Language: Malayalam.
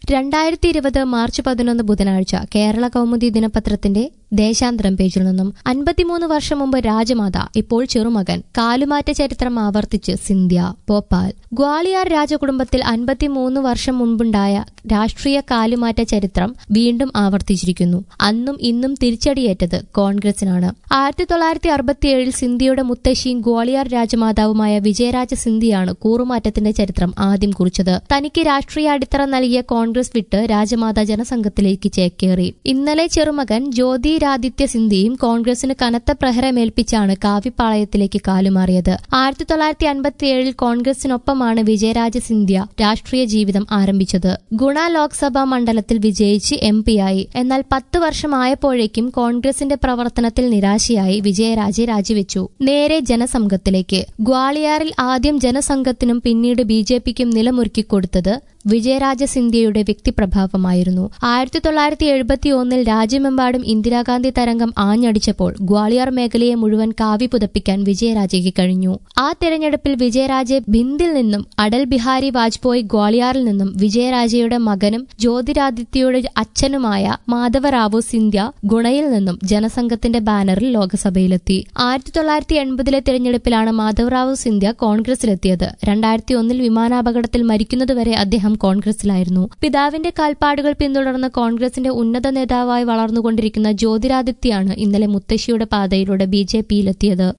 രണ്ടായിരത്തി ഇരുപത് മാർച്ച് പതിനൊന്ന് ബുധനാഴ്ച കേരള കൗമുദി ദിനപത്രത്തിന്റെ ദേശാന്തരം പേജിൽ നിന്നും അൻപത്തിമൂന്ന് വർഷം മുമ്പ് രാജമാത ഇപ്പോൾ ചെറുമകൻ കാലുമാറ്റ ചരിത്രം ആവർത്തിച്ച് സിന്ധ്യ ഭോപ്പാൽ ഗ്വാളിയാർ രാജകുടുംബത്തിൽ അൻപത്തിമൂന്ന് വർഷം മുമ്പുണ്ടായ രാഷ്ട്രീയ കാലുമാറ്റ ചരിത്രം വീണ്ടും ആവർത്തിച്ചിരിക്കുന്നു അന്നും ഇന്നും തിരിച്ചടിയേറ്റത് കോൺഗ്രസിനാണ് ആയിരത്തി തൊള്ളായിരത്തി അറുപത്തിയേഴിൽ സിന്ധ്യയുടെ മുത്തശ്ശിയും ഗ്വാളിയാർ രാജമാതാവുമായ വിജയരാജ സിന്ധ്യയാണ് കൂറുമാറ്റത്തിന്റെ ചരിത്രം ആദ്യം കുറിച്ചത് തനിക്ക് രാഷ്ട്രീയ അടിത്തറ നൽകിയ കോൺഗ്രസ് വിട്ട് രാജമാത ജനസംഘത്തിലേക്ക് ചേക്കേറി ഇന്നലെ ചെറുമകൻ ജ്യോതിരാദിത്യ സിന്ധ്യയും കോൺഗ്രസിന് കനത്ത പ്രഹരമേൽപ്പിച്ചാണ് കാവിപ്പാളയത്തിലേക്ക് കാലുമാറിയത് ആയിരത്തി തൊള്ളായിരത്തി അൻപത്തിയേഴിൽ കോൺഗ്രസിനൊപ്പമാണ് വിജയരാജ സിന്ധ്യ രാഷ്ട്രീയ ജീവിതം ആരംഭിച്ചത് ഗുണ ലോക്സഭാ മണ്ഡലത്തിൽ വിജയിച്ച് എം പിയായി എന്നാൽ പത്ത് വർഷമായപ്പോഴേക്കും കോൺഗ്രസിന്റെ പ്രവർത്തനത്തിൽ നിരാശയായി വിജയരാജെ രാജിവെച്ചു നേരെ ജനസംഘത്തിലേക്ക് ഗ്വാളിയാറിൽ ആദ്യം ജനസംഘത്തിനും പിന്നീട് ബി ജെ പിക്കും നിലമൊരുക്കിക്കൊടുത്തത് വിജയരാജ സിന്ധ്യയുടെ വ്യക്തിപ്രഭാവമായിരുന്നു ആയിരത്തി തൊള്ളായിരത്തി എഴുപത്തി ഒന്നിൽ രാജ്യമെമ്പാടും ഇന്ദിരാഗാന്ധി തരംഗം ആഞ്ഞടിച്ചപ്പോൾ ഗ്വാളിയാർ മേഖലയെ മുഴുവൻ കാവി പുതപ്പിക്കാൻ വിജയരാജയ്ക്ക് കഴിഞ്ഞു ആ തെരഞ്ഞെടുപ്പിൽ വിജയരാജെ ഭിന്ദിൽ നിന്നും അടൽ ബിഹാരി വാജ്പേയി ഗ്വാളിയാറിൽ നിന്നും വിജയരാജയുടെ മകനും ജ്യോതിരാദിത്യയുടെ അച്ഛനുമായ മാധവറാവു സിന്ധ്യ ഗുണയിൽ നിന്നും ജനസംഘത്തിന്റെ ബാനറിൽ ലോക്സഭയിലെത്തി ആയിരത്തി തൊള്ളായിരത്തി എൺപതിലെ തെരഞ്ഞെടുപ്പിലാണ് മാധവറാവു സിന്ധ്യ കോൺഗ്രസിലെത്തിയത് രണ്ടായിരത്തി ഒന്നിൽ വിമാനാപകടത്തിൽ മരിക്കുന്നതുവരെ അദ്ദേഹം കോൺഗ്രസിലായിരുന്നു പിതാവിന്റെ കാൽപ്പാടുകൾ പിന്തുടർന്ന് കോൺഗ്രസിന്റെ ഉന്നത നേതാവായി വളർന്നുകൊണ്ടിരിക്കുന്ന ജ്യോതിരാദിത്യയാണ് ഇന്നലെ മുത്തശ്ശിയുടെ പാതയിലൂടെ ബി ജെ പിയിലെത്തിയത്